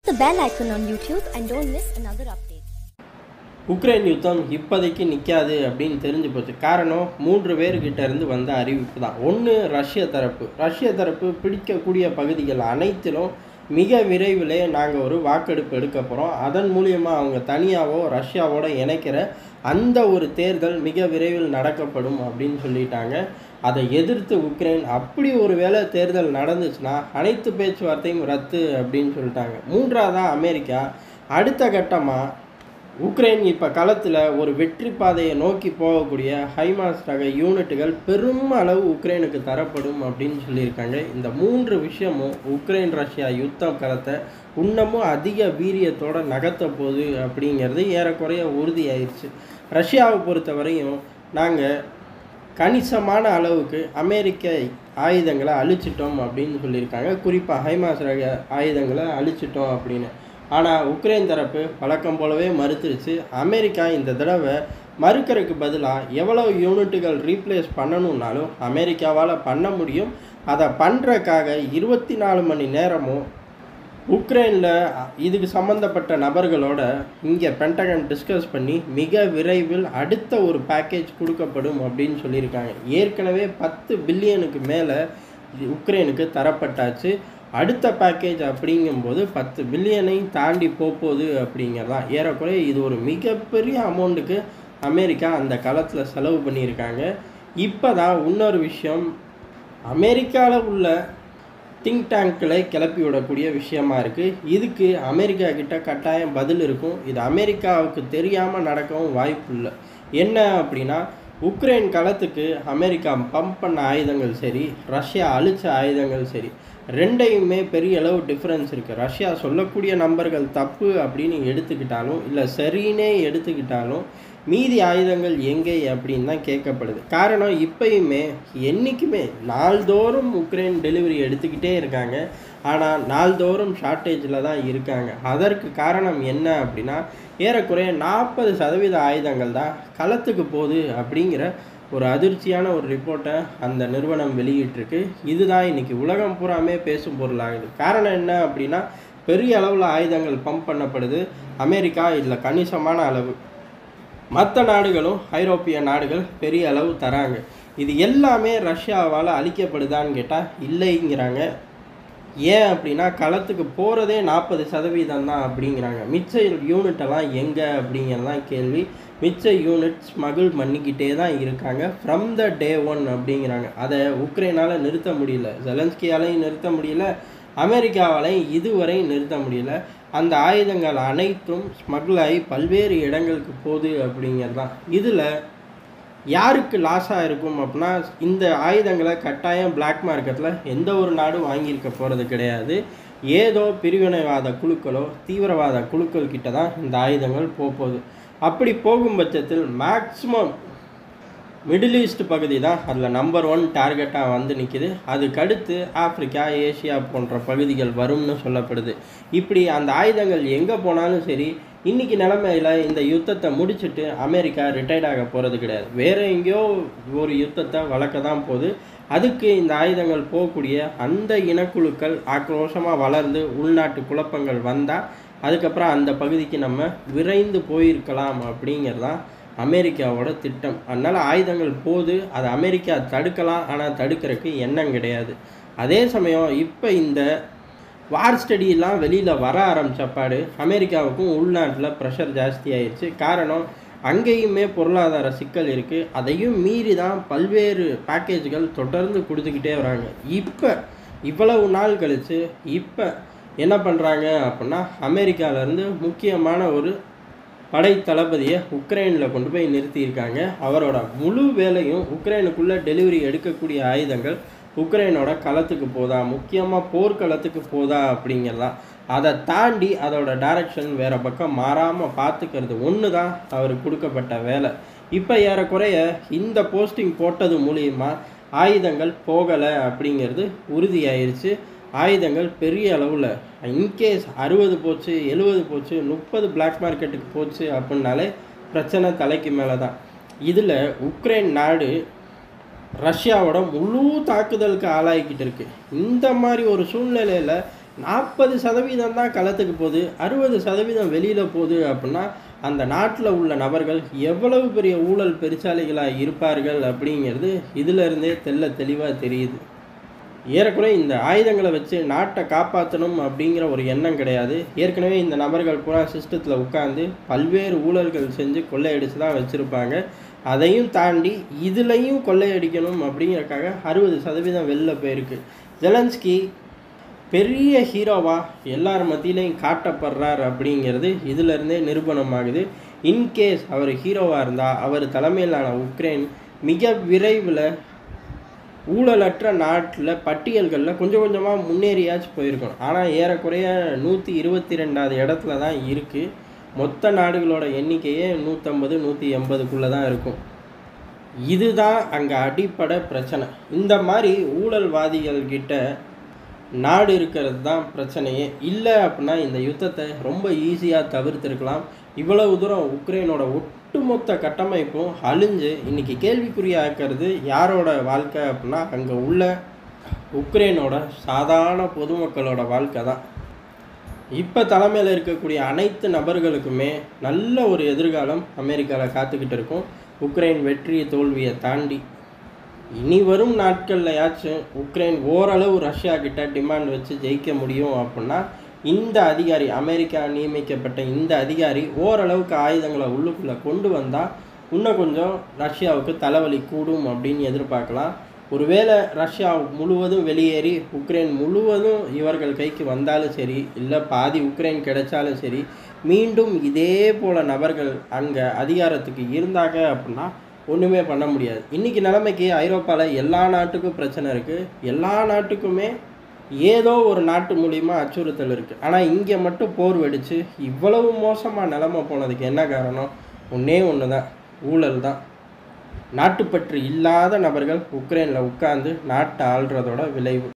the bell icon on YouTube and don't miss another update. Ukraine யுத்தம் இப்போதைக்கு நிற்காது அப்படின்னு தெரிஞ்சு போச்சு காரணம் மூன்று பேர்கிட்ட இருந்து வந்த அறிவிப்பு தான் ஒன்று ரஷ்ய தரப்பு ரஷ்ய தரப்பு பிடிக்கக்கூடிய பகுதிகள் அனைத்திலும் மிக விரைவிலே நாங்கள் ஒரு வாக்கெடுப்பு எடுக்க போகிறோம் அதன் மூலியமாக அவங்க தனியாவோ ரஷ்யாவோட இணைக்கிற அந்த ஒரு தேர்தல் மிக விரைவில் நடக்கப்படும் அப்படின்னு சொல்லிட்டாங்க அதை எதிர்த்து உக்ரைன் அப்படி ஒரு வேளை தேர்தல் நடந்துச்சுன்னா அனைத்து பேச்சுவார்த்தையும் ரத்து அப்படின்னு சொல்லிட்டாங்க மூன்றாவதாக அமெரிக்கா அடுத்த கட்டமாக உக்ரைன் இப்போ களத்தில் ஒரு வெற்றி பாதையை நோக்கி போகக்கூடிய ஹைமாஸ் ரக யூனிட்டுகள் பெரும் அளவு உக்ரைனுக்கு தரப்படும் அப்படின்னு சொல்லியிருக்காங்க இந்த மூன்று விஷயமும் உக்ரைன் ரஷ்யா யுத்தம் களத்தை இன்னமும் அதிக வீரியத்தோட நகர்த்த போகுது அப்படிங்கிறது ஏறக்குறைய உறுதியாயிருச்சு ரஷ்யாவை பொறுத்தவரையும் நாங்கள் கணிசமான அளவுக்கு அமெரிக்க ஆயுதங்களை அழிச்சிட்டோம் அப்படின்னு சொல்லியிருக்காங்க குறிப்பாக ஹைமாஸ் ரக ஆயுதங்களை அழிச்சிட்டோம் அப்படின்னு ஆனால் உக்ரைன் தரப்பு வழக்கம் போலவே மறுத்துருச்சு அமெரிக்கா இந்த தடவை மறுக்கறதுக்கு பதிலாக எவ்வளோ யூனிட்டுகள் ரீப்ளேஸ் பண்ணணுன்னாலும் அமெரிக்காவால் பண்ண முடியும் அதை பண்ணுறக்காக இருபத்தி நாலு மணி நேரமும் உக்ரைனில் இதுக்கு சம்மந்தப்பட்ட நபர்களோட இங்கே பென்டகன் டிஸ்கஸ் பண்ணி மிக விரைவில் அடுத்த ஒரு பேக்கேஜ் கொடுக்கப்படும் அப்படின்னு சொல்லியிருக்காங்க ஏற்கனவே பத்து பில்லியனுக்கு மேலே உக்ரைனுக்கு தரப்பட்டாச்சு அடுத்த பேக்கேஜ் அப்படிங்கும்போது பத்து பில்லியனை தாண்டி போகுது அப்படிங்கிறதான் ஏறக்குறைய இது ஒரு மிகப்பெரிய அமௌண்ட்டுக்கு அமெரிக்கா அந்த காலத்தில் செலவு பண்ணியிருக்காங்க இப்போ தான் இன்னொரு விஷயம் அமெரிக்காவில் உள்ள திங்க் டேங்க்களை கிளப்பி விடக்கூடிய விஷயமா இருக்குது இதுக்கு அமெரிக்கா கிட்ட கட்டாயம் பதில் இருக்கும் இது அமெரிக்காவுக்கு தெரியாமல் நடக்கவும் வாய்ப்பு இல்லை என்ன அப்படின்னா உக்ரைன் களத்துக்கு அமெரிக்கா பம்ப் பண்ண ஆயுதங்கள் சரி ரஷ்யா அழிச்ச ஆயுதங்கள் சரி ரெண்டையுமே பெரிய அளவு டிஃப்ரென்ஸ் இருக்குது ரஷ்யா சொல்லக்கூடிய நம்பர்கள் தப்பு அப்படின்னு எடுத்துக்கிட்டாலும் இல்லை சரின்னே எடுத்துக்கிட்டாலும் மீதி ஆயுதங்கள் எங்கே அப்படின்னு தான் கேட்கப்படுது காரணம் இப்பயுமே என்றைக்குமே நாள்தோறும் உக்ரைன் டெலிவரி எடுத்துக்கிட்டே இருக்காங்க ஆனால் நாள்தோறும் ஷார்ட்டேஜில் தான் இருக்காங்க அதற்கு காரணம் என்ன அப்படின்னா ஏறக்குறைய நாற்பது சதவீத ஆயுதங்கள் தான் களத்துக்கு போகுது அப்படிங்கிற ஒரு அதிர்ச்சியான ஒரு ரிப்போர்ட்டை அந்த நிறுவனம் வெளியிட்டிருக்கு இதுதான் இன்னைக்கு உலகம் பூராமே பேசும் பொருளாகுது காரணம் என்ன அப்படின்னா பெரிய அளவில் ஆயுதங்கள் பம்ப் பண்ணப்படுது அமெரிக்கா இதில் கணிசமான அளவு மற்ற நாடுகளும் ஐரோப்பிய நாடுகள் பெரிய அளவு தராங்க இது எல்லாமே ரஷ்யாவால் அழிக்கப்படுதான்னு கேட்டால் இல்லைங்கிறாங்க ஏன் அப்படின்னா களத்துக்கு போகிறதே நாற்பது சதவீதம் தான் அப்படிங்கிறாங்க மிச்ச யூனிட்டெல்லாம் எங்கே அப்படிங்கிறது தான் கேள்வி மிச்ச யூனிட் ஸ்மகிள் பண்ணிக்கிட்டே தான் இருக்காங்க ஃப்ரம் த டே ஒன் அப்படிங்கிறாங்க அதை உக்ரைனால் நிறுத்த முடியல ஜெலன்ஸ்கியாலையும் நிறுத்த முடியல அமெரிக்காவாலையும் இதுவரை நிறுத்த முடியல அந்த ஆயுதங்கள் அனைத்தும் ஸ்மகிள் ஆகி பல்வேறு இடங்களுக்கு போகுது அப்படிங்கிறது தான் இதில் யாருக்கு லாஸாக இருக்கும் அப்படின்னா இந்த ஆயுதங்களை கட்டாயம் பிளாக் மார்க்கெட்டில் எந்த ஒரு நாடும் வாங்கியிருக்க போகிறது கிடையாது ஏதோ பிரிவினைவாத குழுக்களோ தீவிரவாத குழுக்கள் கிட்ட தான் இந்த ஆயுதங்கள் போகுது அப்படி போகும் பட்சத்தில் மேக்ஸிமம் மிடில் ஈஸ்ட் பகுதி தான் அதில் நம்பர் ஒன் டார்கெட்டாக வந்து நிற்கிது அதுக்கடுத்து ஆப்பிரிக்கா ஏஷியா போன்ற பகுதிகள் வரும்னு சொல்லப்படுது இப்படி அந்த ஆயுதங்கள் எங்கே போனாலும் சரி இன்றைக்கி நிலமையில் இந்த யுத்தத்தை முடிச்சுட்டு அமெரிக்கா ரிட்டையர்ட் ஆக போகிறது கிடையாது வேறு எங்கேயோ ஒரு யுத்தத்தை வளர்க்க தான் போகுது அதுக்கு இந்த ஆயுதங்கள் போகக்கூடிய அந்த இனக்குழுக்கள் ஆக்ரோஷமாக வளர்ந்து உள்நாட்டு குழப்பங்கள் வந்தால் அதுக்கப்புறம் அந்த பகுதிக்கு நம்ம விரைந்து போயிருக்கலாம் அப்படிங்கிறதான் அமெரிக்காவோட திட்டம் அதனால் ஆயுதங்கள் போது அதை அமெரிக்கா தடுக்கலாம் ஆனால் தடுக்கிறதுக்கு எண்ணம் கிடையாது அதே சமயம் இப்போ இந்த வார் ஸ்டடியெல்லாம் வெளியில் வர ஆரம்பித்தப்பாடு அமெரிக்காவுக்கும் உள்நாட்டில் ப்ரெஷர் ஜாஸ்தி ஆயிடுச்சு காரணம் அங்கேயுமே பொருளாதார சிக்கல் இருக்குது அதையும் மீறி தான் பல்வேறு பேக்கேஜ்கள் தொடர்ந்து கொடுத்துக்கிட்டே வராங்க இப்போ இவ்வளவு நாள் கழித்து இப்போ என்ன பண்ணுறாங்க அப்படின்னா அமெரிக்காவிலேருந்து முக்கியமான ஒரு படை தளபதியை உக்ரைனில் கொண்டு போய் நிறுத்தியிருக்காங்க அவரோட முழு வேலையும் உக்ரைனுக்குள்ளே டெலிவரி எடுக்கக்கூடிய ஆயுதங்கள் உக்ரைனோட களத்துக்கு போதா முக்கியமாக போர்க்களத்துக்கு போதா அப்படிங்கிறதான் அதை தாண்டி அதோட டைரக்ஷன் வேறு பக்கம் மாறாமல் பார்த்துக்கிறது ஒன்று தான் அவருக்கு கொடுக்கப்பட்ட வேலை இப்போ ஏறக்குறைய இந்த போஸ்டிங் போட்டது மூலியமா ஆயுதங்கள் போகலை அப்படிங்கிறது உறுதியாயிருச்சு ஆயுதங்கள் பெரிய அளவில் இன்கேஸ் அறுபது போச்சு எழுபது போச்சு முப்பது பிளாக் மார்க்கெட்டுக்கு போச்சு அப்படின்னாலே பிரச்சனை தலைக்கு மேலே தான் இதில் உக்ரைன் நாடு ரஷ்யாவோட முழு தாக்குதலுக்கு ஆளாகிக்கிட்டு இருக்கு இந்த மாதிரி ஒரு சூழ்நிலையில் நாற்பது சதவீதம் தான் களத்துக்கு போகுது அறுபது சதவீதம் வெளியில் போகுது அப்படின்னா அந்த நாட்டில் உள்ள நபர்கள் எவ்வளவு பெரிய ஊழல் பெருச்சாளிகளாக இருப்பார்கள் அப்படிங்கிறது இதிலிருந்தே தெல்ல தெளிவாக தெரியுது ஏறக்குறைய இந்த ஆயுதங்களை வச்சு நாட்டை காப்பாற்றணும் அப்படிங்கிற ஒரு எண்ணம் கிடையாது ஏற்கனவே இந்த நபர்கள் பூரா சிஸ்டத்தில் உட்காந்து பல்வேறு ஊழல்கள் செஞ்சு கொள்ளையடிச்சு தான் வச்சுருப்பாங்க அதையும் தாண்டி இதுலேயும் கொள்ளையடிக்கணும் அப்படிங்கிறக்காக அறுபது சதவீதம் வெளில போயிருக்கு ஜெலன்ஸ்கி பெரிய ஹீரோவா எல்லார் மத்தியிலையும் காட்டப்படுறார் அப்படிங்கிறது இதிலிருந்தே நிரூபணமாகுது இன்கேஸ் அவர் ஹீரோவாக இருந்தால் அவர் தலைமையிலான உக்ரைன் மிக விரைவில் ஊழலற்ற நாட்டில் பட்டியல்களில் கொஞ்சம் கொஞ்சமாக முன்னேறியாச்சும் போயிருக்கணும் ஆனால் ஏறக்குறைய நூற்றி இருபத்தி ரெண்டாவது இடத்துல தான் இருக்குது மொத்த நாடுகளோட எண்ணிக்கையே நூற்றம்பது நூற்றி எண்பதுக்குள்ளே தான் இருக்கும் இதுதான் அங்கே அடிப்படை பிரச்சனை இந்த மாதிரி ஊழல்வாதிகள் கிட்ட நாடு இருக்கிறது தான் பிரச்சனையே இல்லை அப்படின்னா இந்த யுத்தத்தை ரொம்ப ஈஸியாக தவிர்த்திருக்கலாம் இவ்வளவு தூரம் உக்ரைனோட ஒட்டுமொத்த கட்டமைப்பும் அழிஞ்சு இன்னைக்கு கேள்விக்குறியாக்கிறது யாரோட வாழ்க்கை அப்படின்னா அங்கே உள்ள உக்ரைனோட சாதாரண பொதுமக்களோட வாழ்க்கை தான் இப்போ தலைமையில் இருக்கக்கூடிய அனைத்து நபர்களுக்குமே நல்ல ஒரு எதிர்காலம் அமெரிக்காவில் காத்துக்கிட்டு இருக்கும் உக்ரைன் வெற்றி தோல்வியை தாண்டி இனி வரும் நாட்கள்லையாச்சும் உக்ரைன் ஓரளவு ரஷ்யா கிட்ட டிமாண்ட் வச்சு ஜெயிக்க முடியும் அப்படின்னா இந்த அதிகாரி அமெரிக்கா நியமிக்கப்பட்ட இந்த அதிகாரி ஓரளவுக்கு ஆயுதங்களை உள்ளுக்குள்ளே கொண்டு வந்தால் இன்னும் கொஞ்சம் ரஷ்யாவுக்கு தலைவலி கூடும் அப்படின்னு எதிர்பார்க்கலாம் ஒருவேளை ரஷ்யா முழுவதும் வெளியேறி உக்ரைன் முழுவதும் இவர்கள் கைக்கு வந்தாலும் சரி இல்லை பாதி உக்ரைன் கிடைச்சாலும் சரி மீண்டும் இதே போல நபர்கள் அங்கே அதிகாரத்துக்கு இருந்தாங்க அப்படின்னா ஒன்றுமே பண்ண முடியாது இன்றைக்கி நிலைமைக்கு ஐரோப்பாவில் எல்லா நாட்டுக்கும் பிரச்சனை இருக்குது எல்லா நாட்டுக்குமே ஏதோ ஒரு நாட்டு மூலிமா அச்சுறுத்தல் இருக்குது ஆனால் இங்கே மட்டும் போர் வெடித்து இவ்வளவு மோசமாக நிலைமை போனதுக்கு என்ன காரணம் ஒன்றே ஒன்று தான் ஊழல் தான் நாட்டுப்பற்று இல்லாத நபர்கள் உக்ரைனில் உட்கார்ந்து நாட்டை ஆள்றதோட விளைவு